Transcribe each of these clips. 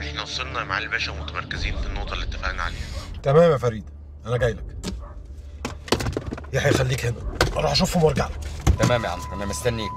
احنا وصلنا يا معالي الباشا ومتمركزين في النقطة اللي اتفقنا عليها تمام يا فريد انا جاي لك يحيى خليك هنا اروح اشوفهم وارجع لك تمام يا عم انا مستنيك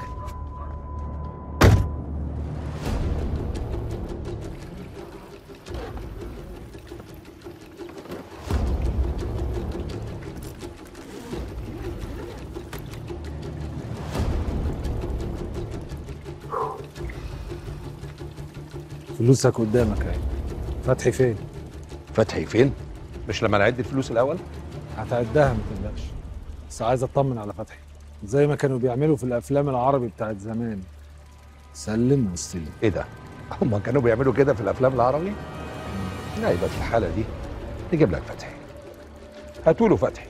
فلوسك قدامك اهي فتحي فين؟ فتحي فين؟ مش لما نعد الفلوس الاول؟ هتعدها ما تقلقش بس عايز اطمن على فتحي زي ما كانوا بيعملوا في الافلام العربي بتاعت زمان سلم واستلم ايه ده؟ هم كانوا بيعملوا كده في الافلام العربي؟ لا يبقى في الحاله دي نجيب لك فتحي هاتوا له فتحي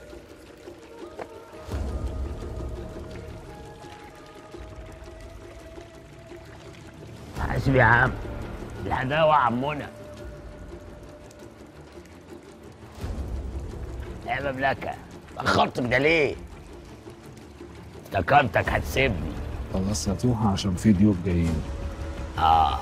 حاسب يا عم الحداوة عمنا يا مملكة أخرت كده ليه؟ افتكرتك هتسيبني خلاص يا توحة عشان في ضيوف جايين آه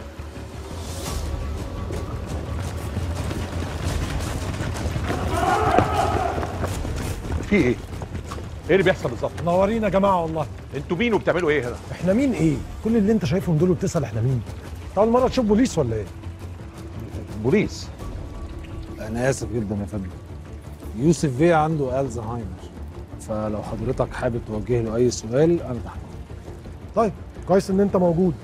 في ايه؟ ايه اللي بيحصل بالظبط؟ منورين يا جماعه والله انتوا مين وبتعملوا ايه هنا؟ احنا مين ايه كل اللي انت شايفهم دول وبتسال احنا مين أنت اول مره تشوف بوليس ولا ايه بوليس انا اسف جدا يا فندم يوسف في عنده الزهايمر فلو حضرتك حابب توجه له اي سؤال انا تحت طيب كويس ان انت موجود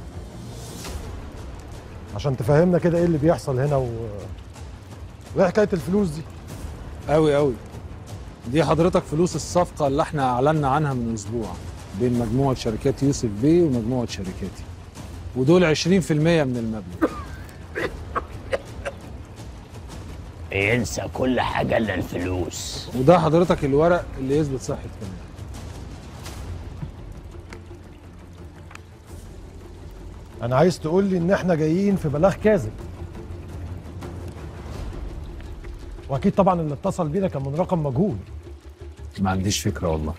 عشان تفهمنا كده ايه اللي بيحصل هنا و وايه حكايه الفلوس دي قوي قوي دي حضرتك فلوس الصفقة اللي احنا اعلنا عنها من اسبوع بين مجموعة شركات يوسف بي ومجموعة شركاتي ودول 20% من المبلغ ينسى كل حاجة إلا الفلوس وده حضرتك الورق اللي يثبت صحة كلامي انا عايز تقول لي ان احنا جايين في بلاغ كاذب واكيد طبعا اللي اتصل بينا كان من رقم مجهول ما عنديش فكرة والله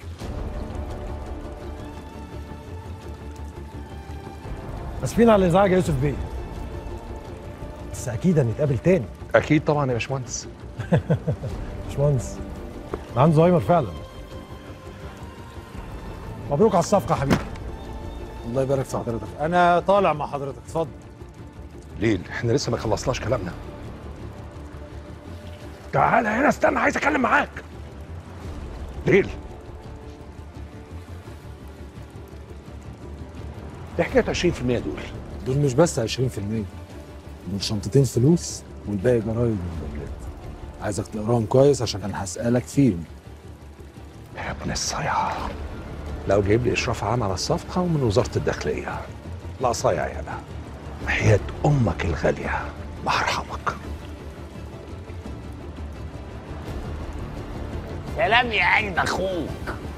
اسفين على الازعاج يا يوسف بيه بس اكيد هنتقابل تاني اكيد طبعا يا باشمهندس باشمهندس أنا عنده زهايمر فعلا مبروك على الصفقه يا حبيبي الله يبارك في حضرتك انا طالع مع حضرتك اتفضل ليل احنا لسه ما خلصناش كلامنا تعالى هنا استنى عايز اتكلم معاك ليل دي حكايه 20% دول دول مش بس 20% دول شنطتين فلوس والباقي جرايد وموبايلات عايزك تقراهم كويس عشان انا هسألك فيهم يا ابن الصيعة لو جايب لي اشراف عام على الصفقه ومن وزاره الداخليه لا صايع يا انا وحياه امك الغاليه ما هرحمك سلام يا عين أخوك